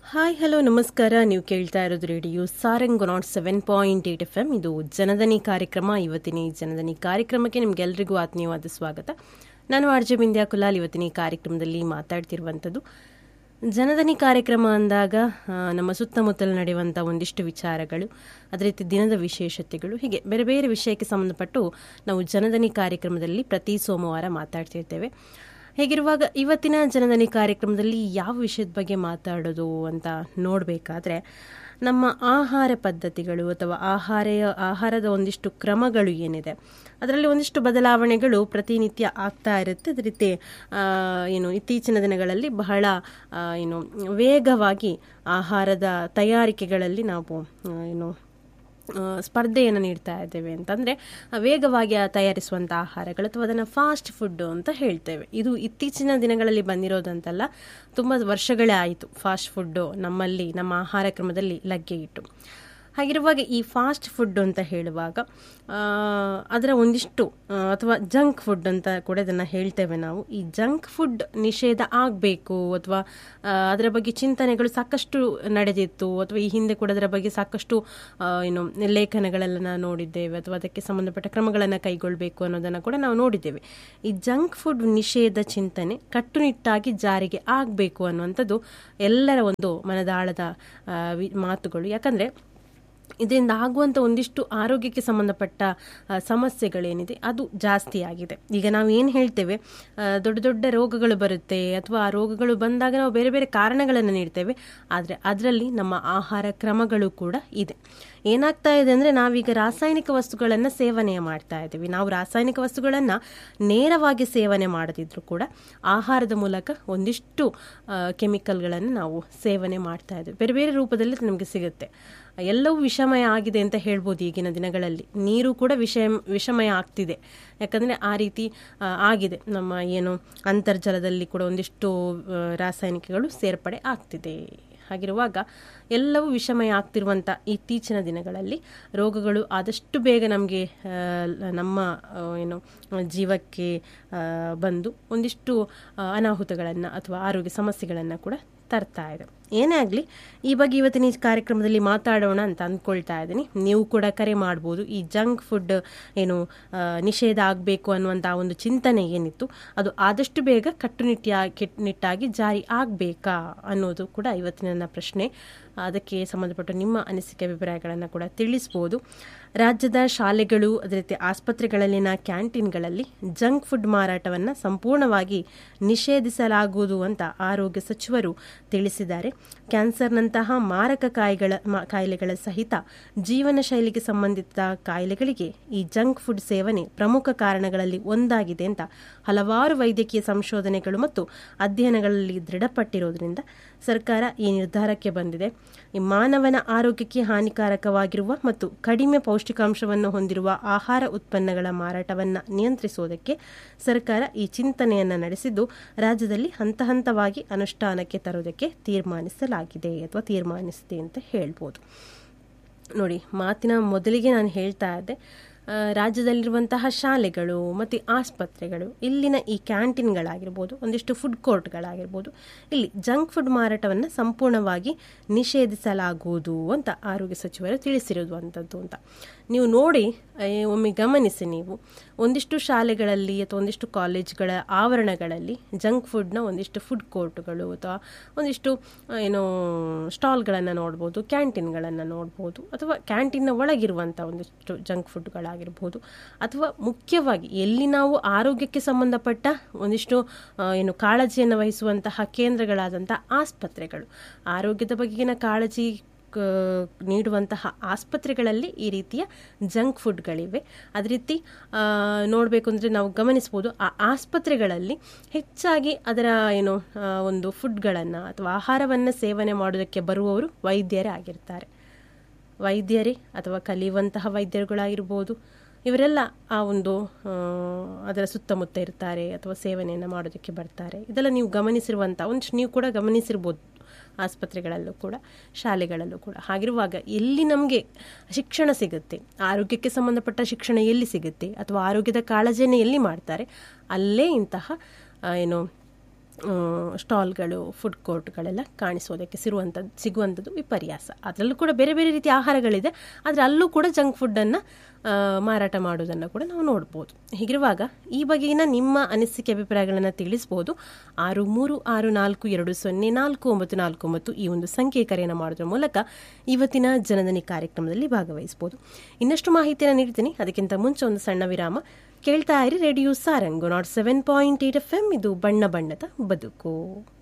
hi hello ನಮಸ್ಕಾರ ನೀವು ಕೇಳ್ತಾ ಇರೋದು radio Sarang nought seven point eight F M ಇದು ಜನದನಿ ಕಾರ್ಯಕ್ರಮ ಇವತ್ತಿನ ಈ ಜನದನಿ ಕಾರ್ಯಕ್ರಮಕ್ಕೆ ನಿಮ್ಗೆಲ್ರಿಗೂ ಆತ್ಮೀಯವಾದ ಸ್ವಾಗತ ನಾನು ಆರ್ ಜೆ ಬಿಂದ್ಯಾ ಕುಲಾಲ್ ಇವತ್ತಿನ ಈ ಕಾರ್ಯಕ್ರಮದಲ್ಲಿ ಮಾತಾಡ್ತಿರುವಂಥದ್ದು ಜನದನಿ ಕಾರ್ಯಕ್ರಮ ಅಂದಾಗ ಆ, ನಮ್ಮ ಸುತ್ತಮುತ್ತಲು ನಡೆಯುವಂಥ ಒಂದಿಷ್ಟು ವಿಚಾರಗಳು ಅದೇ ರೀತಿ ದಿನದ ವಿಶೇಷತೆಗಳು ಹೀಗೆ ಬೇರೆ ಬೇರೆ ವಿಷಯಕ್ಕೆ ಸಂಬಂಧಪಟ್ಟು ನಾವು ಜನದನಿ ಕಾರ್ಯಕ್ರಮದಲ್ಲಿ ಪ್ರತಿ ಸೋಮವಾರ ಮಾತಾಡ್ತಿರ್ತೇವೆ ಹೇಗಿರುವಾಗ ಇವತ್ತಿನ ಜನದನಿ ಕಾರ್ಯಕ್ರಮದಲ್ಲಿ ಯಾವ ವಿಷಯದ ಬಗ್ಗೆ ಮಾತಾಡೋದು ಅಂತ ನೋಡಬೇಕಾದ್ರೆ ನಮ್ಮ ಆಹಾರ ಪದ್ಧತಿಗಳು ಅಥವಾ ಆಹಾರ ಆಹಾರದ ಒಂದಿಷ್ಟು ಕ್ರಮಗಳು ಏನಿದೆ ಅದರಲ್ಲಿ ಒಂದಿಷ್ಟು ಬದಲಾವಣೆಗಳು ಪ್ರತಿನಿತ್ಯ ಆಗ್ತಾ ಇರುತ್ತೆ ಅದೇ ರೀತಿ ಆ, ಏನು ಇತ್ತೀಚಿನ ದಿನಗಳಲ್ಲಿ ಬಹಳ ಆ, ಏನು ವೇಗವಾಗಿ ಆಹಾರದ ತಯಾರಿಕೆಗಳಲ್ಲಿ ನಾವು ಆ, ಏನು ಆ, ಸ್ಪರ್ಧೆಯನ್ನು ನೀಡ್ತಾ ಇದ್ದೇವೆ ಅಂತಂದರೆ ವೇಗವಾಗಿ ಆ ತಯಾರಿಸುವಂಥ ಆಹಾರಗಳು ಅಥವಾ ಅದನ್ನು ಫಾಸ್ಟ್ ಫುಡ್ ಅಂತ ಹೇಳ್ತೇವೆ ಇದು ಇತ್ತೀಚಿನ ದಿನಗಳಲ್ಲಿ ಬಂದಿರೋದಂತಲ್ಲ ತುಂಬ ವರ್ಷಗಳೇ ಆಯಿತು ಫಾಸ್ಟ್ ಫುಡ್ಡು ನಮ್ಮಲ್ಲಿ ನಮ್ಮ ಆಹಾರ ಕ್ರಮದಲ್ಲಿ ಲಗ್ಗೆ ಇಟ್ಟು ಹಾಗಿರುವಾಗ ಈ ಫಾಸ್ಟ್ ಫುಡ್ ಅಂತ ಹೇಳುವಾಗ ಆ, ಅದರ ಒಂದಿಷ್ಟು ಆ, ಅಥವಾ ಜಂಕ್ ಫುಡ್ ಅಂತ ಕೂಡ ಇದನ್ನು ಹೇಳ್ತೇವೆ ನಾವು ಈ ಜಂಕ್ ಫುಡ್ ನಿಷೇಧ ಆಗಬೇಕು ಅಥವಾ ಆ, ಅದರ ಬಗ್ಗೆ ಚಿಂತನೆಗಳು ಸಾಕಷ್ಟು ನಡೆದಿತ್ತು ಅಥವಾ ಈ ಹಿಂದೆ ಕೂಡ ಅದರ ಬಗ್ಗೆ ಸಾಕಷ್ಟು ಆ, ಏನು ಲೇಖನಗಳೆಲ್ಲ ನಾವು ನೋಡಿದ್ದೇವೆ ಅಥವಾ ಅದಕ್ಕೆ ಸಂಬಂಧಪಟ್ಟ ಕ್ರಮಗಳನ್ನು ಕೈಗೊಳ್ಳಬೇಕು ಅನ್ನೋದನ್ನು ಕೂಡ ನಾವು ನೋಡಿದ್ದೇವೆ ಈ ಜಂಕ್ ಫುಡ್ ನಿಷೇಧ ಚಿಂತನೆ ಕಟ್ಟುನಿಟ್ಟಾಗಿ ಜಾರಿಗೆ ಆಗಬೇಕು ಅನ್ನುವಂಥದ್ದು ಎಲ್ಲರ ಒಂದು ಮನದಾಳದ ಆ, ವಿ- ಮಾತುಗಳು ಯಾಕಂದರೆ ಇದರಿಂದ ಆಗುವಂಥ ಒಂದಿಷ್ಟು ಆರೋಗ್ಯಕ್ಕೆ ಸಂಬಂಧಪಟ್ಟ ಆ, ಸಮಸ್ಯೆಗಳೇನಿದೆ ಅದು ಜಾಸ್ತಿ ಆಗಿದೆ ಈಗ ನಾವು ಏನು ಹೇಳ್ತೇವೆ ಆ, ದೊಡ್ಡ ದೊಡ್ಡ ರೋಗಗಳು ಬರುತ್ತೆ ಅಥವಾ ಆ ರೋಗಗಳು ಬಂದಾಗ ನಾವು ಬೇರೆ ಬೇರೆ ಕಾರಣಗಳನ್ನು ನೀಡ್ತೇವೆ ಆದರೆ ಅದರಲ್ಲಿ ನಮ್ಮ ಆಹಾರ ಕ್ರಮಗಳು ಕೂಡ ಇದೆ ಏನಾಗ್ತಾ ಇದೆ ಅಂದರೆ ನಾವೀಗ ರಾಸಾಯನಿಕ ವಸ್ತುಗಳನ್ನು ಸೇವನೆ ಮಾಡ್ತಾ ಇದ್ದೀವಿ ನಾವು ರಾಸಾಯನಿಕ ವಸ್ತುಗಳನ್ನು ನೇರವಾಗಿ ಸೇವನೆ ಮಾಡದಿದ್ರೂ ಕೂಡ ಆಹಾರದ ಮೂಲಕ ಒಂದಿಷ್ಟು ಕೆಮಿಕಲ್ಗಳನ್ನು ನಾವು ಸೇವನೆ ಮಾಡ್ತಾ ಇದ್ದೀವಿ ಬೇರೆ ಬೇರೆ ರೂಪದಲ್ಲಿ ನಮಗೆ ಸಿಗುತ್ತೆ ಎಲ್ಲವೂ ವಿಷಮಯ ಆಗಿದೆ ಅಂತ ಹೇಳ್ಬೋದು ಈಗಿನ ದಿನಗಳಲ್ಲಿ ನೀರು ಕೂಡ ವಿಷಯ ವಿಷಮಯ ಆಗ್ತಿದೆ ಯಾಕಂದರೆ ಆ ರೀತಿ ಆ, ಆಗಿದೆ ನಮ್ಮ ಏನು ಅಂತರ್ಜಲದಲ್ಲಿ ಕೂಡ ಒಂದಿಷ್ಟು ಆ, ರಾಸಾಯನಿಕಗಳು ಸೇರ್ಪಡೆ ಆಗ್ತಿದೆ ಹಾಗಿರುವಾಗ ಎಲ್ಲವೂ ವಿಷಮಯ ಆಗ್ತಿರುವಂಥ ಇತ್ತೀಚಿನ ದಿನಗಳಲ್ಲಿ ರೋಗಗಳು ಆದಷ್ಟು ಬೇಗ ನಮಗೆ ನಮ್ಮ ಆ, ಏನು ಜೀವಕ್ಕೆ ಆ, ಬಂದು ಒಂದಿಷ್ಟು ಆ, ಅನಾಹುತಗಳನ್ನು ಅಥವಾ ಆರೋಗ್ಯ ಸಮಸ್ಯೆಗಳನ್ನು ಕೂಡ ತರ್ತಾ ಇದೆ ಏನೇ ಆಗಲಿ ಈ ಬಗ್ಗೆ ಇವತ್ತಿನ ಈ ಕಾರ್ಯಕ್ರಮದಲ್ಲಿ ಮಾತಾಡೋಣ ಅಂತ ಅಂದ್ಕೊಳ್ತಾ ಇದ್ದೀನಿ ನೀವು ಕೂಡ ಕರೆ ಮಾಡ್ಬೋದು ಈ ಜಂಕ್ ಫುಡ್ ಏನು ಆ, ನಿಷೇಧ ಆಗಬೇಕು ಅನ್ನುವಂಥ ಒಂದು ಚಿಂತನೆ ಏನಿತ್ತು ಅದು ಆದಷ್ಟು ಬೇಗ ಕಟ್ಟುನಿಟ್ಟಿಯ ನಿಟ್ಟಾಗಿ ಜಾರಿ ಆಗಬೇಕಾ ಅನ್ನೋದು ಕೂಡ ಇವತ್ತಿನ ನನ್ನ ಪ್ರಶ್ನೆ ಅದಕ್ಕೆ ಸಂಬಂಧಪಟ್ಟ ನಿಮ್ಮ ಅನಿಸಿಕೆ ಅಭಿಪ್ರಾಯಗಳನ್ನು ಕೂಡ ತಿಳಿಸ್ಬೋದು ರಾಜ್ಯದ ಶಾಲೆಗಳು ಅದೇ ರೀತಿ ಆಸ್ಪತ್ರೆಗಳಲ್ಲಿನ ಕ್ಯಾಂಟೀನ್ಗಳಲ್ಲಿ ಜಂಕ್ ಫುಡ್ ಮಾರಾಟವನ್ನು ಸಂಪೂರ್ಣವಾಗಿ ನಿಷೇಧಿಸಲಾಗುವುದು ಅಂತ ಆರೋಗ್ಯ ಸಚಿವರು ತಿಳಿಸಿದ್ದಾರೆ ಕ್ಯಾನ್ಸರ್ನಂತಹ ಮಾರಕ ಕಾಯಿಗಳ ಮ- ಕಾಯಿಲೆಗಳ ಸಹಿತ ಜೀವನ ಶೈಲಿಗೆ ಸಂಬಂಧಿತ ಕಾಯಿಲೆಗಳಿಗೆ ಈ ಜಂಕ್ ಫುಡ್ ಸೇವನೆ ಪ್ರಮುಖ ಕಾರಣಗಳಲ್ಲಿ ಒಂದಾಗಿದೆ ಅಂತ ಹಲವಾರು ವೈದ್ಯಕೀಯ ಸಂಶೋಧನೆಗಳು ಮತ್ತು ಅಧ್ಯಯನಗಳಲ್ಲಿ ದೃಢಪಟ್ಟಿರೋದ್ರಿಂದ ಸರ್ಕಾರ ಈ ನಿರ್ಧಾರಕ್ಕೆ ಬಂದಿದೆ ಈ ಮಾನವನ ಆರೋಗ್ಯಕ್ಕೆ ಹಾನಿಕಾರಕವಾಗಿರುವ ಮತ್ತು ಕಡಿಮೆ ಪೌಷ್ಟಿಕಾಂಶವನ್ನು ಹೊಂದಿರುವ ಆಹಾರ ಉತ್ಪನ್ನಗಳ ಮಾರಾಟವನ್ನು ನಿಯಂತ್ರಿಸುವುದಕ್ಕೆ ಸರ್ಕಾರ ಈ ಚಿಂತನೆಯನ್ನು ನಡೆಸಿದ್ದು ರಾಜ್ಯದಲ್ಲಿ ಹಂತ ಹಂತವಾಗಿ ಅನುಷ್ಠಾನಕ್ಕೆ ತರುವುದಕ್ಕೆ ತೀರ್ಮಾನಿಸಲಾಗಿದೆ ಅಥವಾ ತೀರ್ಮಾನಿಸಿದೆ ಅಂತ ಹೇಳ್ಬೋದು ನೋಡಿ ಮಾತಿನ ಮೊದಲಿಗೆ ನಾನು ಹೇಳ್ತಾ ಇದ್ದೆ ಆ, ರಾಜ್ಯದಲ್ಲಿರುವಂತಹ ಶಾಲೆಗಳು ಮತ್ತು ಆಸ್ಪತ್ರೆಗಳು ಇಲ್ಲಿನ ಈ ಕ್ಯಾಂಟೀನ್ಗಳಾಗಿರ್ಬೋದು ಒಂದಿಷ್ಟು ಫುಡ್ ಕೋರ್ಟ್ಗಳಾಗಿರ್ಬೋದು ಇಲ್ಲಿ ಜಂಕ್ ಫುಡ್ ಮಾರಾಟವನ್ನು ಸಂಪೂರ್ಣವಾಗಿ ನಿಷೇಧಿಸಲಾಗುವುದು ಅಂತ ಆರೋಗ್ಯ ಸಚಿವರು ತಿಳಿಸಿರೋದು ಅಂಥದ್ದು ಅಂತ ನೀವು ನೋಡಿ ಆ, ಒಮ್ಮೆ ಗಮನಿಸಿ ನೀವು ಒಂದಿಷ್ಟು ಶಾಲೆಗಳಲ್ಲಿ ಅಥವಾ ಒಂದಿಷ್ಟು ಕಾಲೇಜ್ಗಳ ಆವರಣಗಳಲ್ಲಿ ಜಂಕ್ ಫುಡ್ನ ಒಂದಿಷ್ಟು ಫುಡ್ ಕೋರ್ಟ್ಗಳು ಅಥವಾ ಒಂದಿಷ್ಟು ಆ, ಏನೋ ಸ್ಟಾಲ್ಗಳನ್ನು ನೋಡ್ಬೋದು ಕ್ಯಾಂಟೀನ್ಗಳನ್ನು ನೋಡ್ಬೋದು ಅಥವಾ ಕ್ಯಾಂಟೀನ್ನ ಒಳಗಿರುವಂಥ ಒಂದಿಷ್ಟು ಜಂಕ್ ಫುಡ್ಗಳಾಗಿರ್ಬೋದು ಅಥವಾ ಮುಖ್ಯವಾಗಿ ಎಲ್ಲಿ ನಾವು ಆರೋಗ್ಯಕ್ಕೆ ಸಂಬಂಧಪಟ್ಟ ಒಂದಿಷ್ಟು ಆ, ಏನು ಕಾಳಜಿಯನ್ನು ವಹಿಸುವಂತಹ ಕೇಂದ್ರಗಳಾದಂಥ ಆಸ್ಪತ್ರೆಗಳು ಆರೋಗ್ಯದ ಬಗೆಗಿನ ಕಾಳಜಿ ಕ- ನೀಡುವಂತಹ ಆಸ್ಪತ್ರೆಗಳಲ್ಲಿ ಈ ರೀತಿಯ ಜಂಕ್ ಫುಡ್ಗಳಿವೆ ಅದೇ ರೀತಿ ನೋಡಬೇಕು ಅಂದರೆ ನಾವು ಗಮನಿಸ್ಬೋದು ಆ ಆಸ್ಪತ್ರೆಗಳಲ್ಲಿ ಹೆಚ್ಚಾಗಿ ಅದರ ಏನು ಆ, ಒಂದು ಫುಡ್ಗಳನ್ನು ಅಥವಾ ಆಹಾರವನ್ನು ಸೇವನೆ ಮಾಡೋದಕ್ಕೆ ಬರುವವರು ವೈದ್ಯರೇ ಆಗಿರ್ತಾರೆ ವೈದ್ಯರೇ ಅಥವಾ ಕಲಿಯುವಂತಹ ವೈದ್ಯರುಗಳಾಗಿರ್ಬೋದು ಇವರೆಲ್ಲ ಆ ಒಂದು ಆ, ಅದರ ಸುತ್ತಮುತ್ತ ಇರ್ತಾರೆ ಅಥವಾ ಸೇವನೆಯನ್ನು ಮಾಡೋದಕ್ಕೆ ಬರ್ತಾರೆ ಇದೆಲ್ಲ ನೀವು ಗಮನಿಸಿರುವಂಥ ಒಂದು ನೀವು ಕೂಡ ಗಮನಿಸಿರ್ಬೋದು ಆಸ್ಪತ್ರೆಗಳಲ್ಲೂ ಕೂಡ ಶಾಲೆಗಳಲ್ಲೂ ಕೂಡ ಹಾಗಿರುವಾಗ ಎಲ್ಲಿ ನಮಗೆ ಶಿಕ್ಷಣ ಸಿಗುತ್ತೆ ಆರೋಗ್ಯಕ್ಕೆ ಸಂಬಂಧಪಟ್ಟ ಶಿಕ್ಷಣ ಎಲ್ಲಿ ಸಿಗುತ್ತೆ ಅಥವಾ ಆರೋಗ್ಯದ ಕಾಳಜಿಯನ್ನು ಎಲ್ಲಿ ಮಾಡ್ತಾರೆ ಅಲ್ಲೇ ಇಂತಹ ಆ, ಏನು ಸ್ಟಾಲ್ಗಳು ಫುಡ್ ಕೋರ್ಟ್ಗಳೆಲ್ಲ ಕಾಣಿಸೋದಕ್ಕೆ ಸಿರುವಂಥದ್ದು ಸಿಗುವಂಥದ್ದು ವಿಪರ್ಯಾಸ ಅದರಲ್ಲೂ ಕೂಡ ಬೇರೆ ಬೇರೆ ರೀತಿಯ ಆಹಾರಗಳಿದೆ ಆದರೆ ಅಲ್ಲೂ ಕೂಡ ಜಂಕ್ ಫುಡ್ಡನ್ನು ಮಾರಾಟ ಮಾಡೋದನ್ನು ಕೂಡ ನಾವು ನೋಡ್ಬೋದು ಹೀಗಿರುವಾಗ ಈ ಬಗೆಗಿನ ನಿಮ್ಮ ಅನಿಸಿಕೆ ಅಭಿಪ್ರಾಯಗಳನ್ನು ತಿಳಿಸ್ಬೋದು ಆರು ಮೂರು ಆರು ನಾಲ್ಕು ಎರಡು ಸೊನ್ನೆ ನಾಲ್ಕು ಒಂಬತ್ತು ನಾಲ್ಕು ಒಂಬತ್ತು ಈ ಒಂದು ಸಂಖ್ಯೆ ಕರೆಯನ್ನು ಮಾಡೋದ್ರ ಮೂಲಕ ಇವತ್ತಿನ ಜನದನಿ ಕಾರ್ಯಕ್ರಮದಲ್ಲಿ ಭಾಗವಹಿಸ್ಬೋದು ಇನ್ನಷ್ಟು ಮಾಹಿತಿಯನ್ನು ನೀಡ್ತೀನಿ ಅದಕ್ಕಿಂತ ಮುಂಚೆ ಒಂದು ಸಣ್ಣ ವಿರಾಮ ಕೇಳ್ತಾ ಇರಿ radio Sarang nought seven point eight F M ಇದು ಬಣ್ಣ ಬಣ್ಣದ ಬದುಕು